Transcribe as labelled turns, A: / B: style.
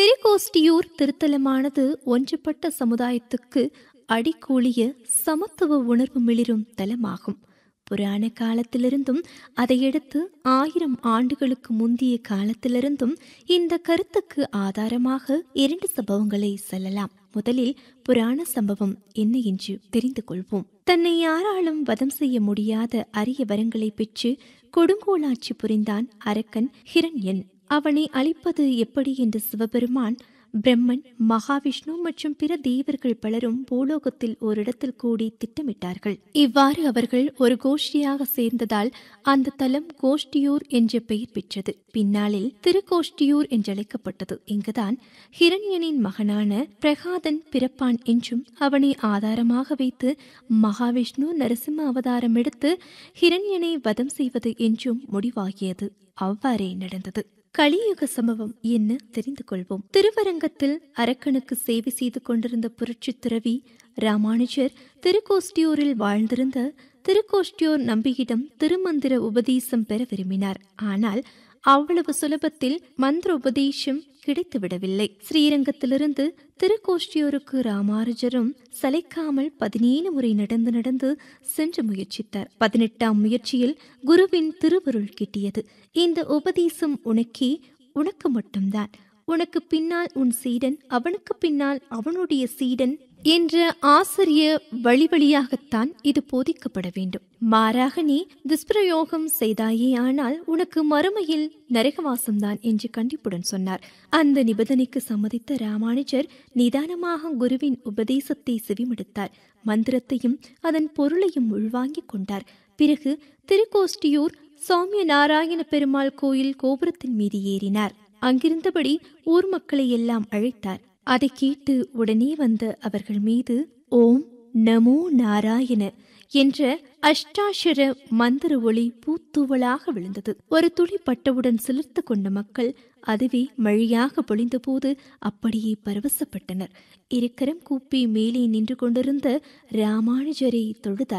A: திருக்கோஷ்டியூர் திருத்தலமானது ஒன்றுபட்ட சமுதாயத்துக்கு அடிக்கூலிய சமத்துவ உணர்வு மிளிரும் தலமாகும் புராண காலத்திலிருந்தும் அதையடுத்து ஆயிரம் ஆண்டுகளுக்கு முந்திய காலத்திலிருந்தும் இந்த கருத்துக்கு ஆதாரமாக இரண்டு சம்பவங்களை சொல்லலாம் முதலில் புராண சம்பவம் என்ன என்று தெரிந்து கொள்வோம் தன்னை யாராலும் வதம் செய்ய முடியாத அரிய வரங்களை பெற்று கொடுங்கோலாட்சி புரிந்தான் அரக்கன் ஹிரண்யன் அவனை அழிப்பது எப்படி என்று சிவபெருமான் பிரம்மன் மகாவிஷ்ணு மற்றும் பிற தேவர்கள் பலரும் பூலோகத்தில் ஓரிடத்தில் கூடி திட்டமிட்டார்கள் இவ்வாறு அவர்கள் ஒரு கோஷ்டியாக சேர்ந்ததால் அந்த தலம் கோஷ்டியூர் என்ற பெயர் பெற்றது பின்னாளில் திருக்கோஷ்டியூர் என்றழைக்கப்பட்டது இங்குதான் ஹிரண்யனின் மகனான பிரகாதன் பிறப்பான் என்றும் அவனை ஆதாரமாக வைத்து மகாவிஷ்ணு நரசிம்ம அவதாரம் எடுத்து ஹிரண்யனை வதம் செய்வது என்றும் முடிவாகியது அவ்வாறே நடந்தது கலியுக சம்பவம் என்ன தெரிந்து கொள்வோம் திருவரங்கத்தில் அரக்கனுக்கு சேவை செய்து கொண்டிருந்த புரட்சி துறவி ராமானுஜர் திருக்கோஷ்டியூரில் வாழ்ந்திருந்த திருக்கோஷ்டியூர் நம்பியிடம் திருமந்திர உபதேசம் பெற விரும்பினார் ஆனால் அவ்வளவு சுலபத்தில் மந்திர உபதேசம் கிடைத்துவிடவில்லை ஸ்ரீரங்கத்திலிருந்து திருக்கோஷ்டியூருக்கு ராமானுஜரும் சளைக்காமல் பதினேழு முறை நடந்து நடந்து சென்று முயற்சித்தார் பதினெட்டாம் முயற்சியில் குருவின் திருவருள் கிட்டியது இந்த உபதேசம் உனக்கே உனக்கு மட்டும்தான் உனக்கு பின்னால் உன் சீடன் அவனுக்கு பின்னால் அவனுடைய சீடன் என்ற ஆசிரிய வழி வழியாகத்தான் இது போதிக்கப்பட வேண்டும் மாறாக நீ துஷ்பிரயோகம் செய்தாயே ஆனால் உனக்கு மறுமையில் நரகவாசம்தான் என்று கண்டிப்புடன் சொன்னார் அந்த நிபந்தனைக்கு சம்மதித்த ராமானுஜர் நிதானமாக குருவின் உபதேசத்தை செவிமடுத்தார் மந்திரத்தையும் அதன் பொருளையும் உள்வாங்கிக் கொண்டார் பிறகு திருக்கோஷ்டியூர் சௌமிய நாராயண பெருமாள் கோயில் கோபுரத்தின் மீது ஏறினார் அங்கிருந்தபடி ஊர் மக்களை எல்லாம் அழைத்தார் அதை கேட்டு உடனே வந்த அவர்கள் மீது ஓம் நமோ நாராயண என்ற அஷ்டாஷர மந்திர ஒளி பூத்தூவலாக விழுந்தது ஒரு துளி பட்டவுடன் சிலிர்த்து கொண்ட மக்கள் அதுவே மழையாக பொழிந்தபோது அப்படியே பரவசப்பட்டனர் இருக்கரம் கூப்பி மேலே நின்று கொண்டிருந்த ராமானுஜரை தொழுதார்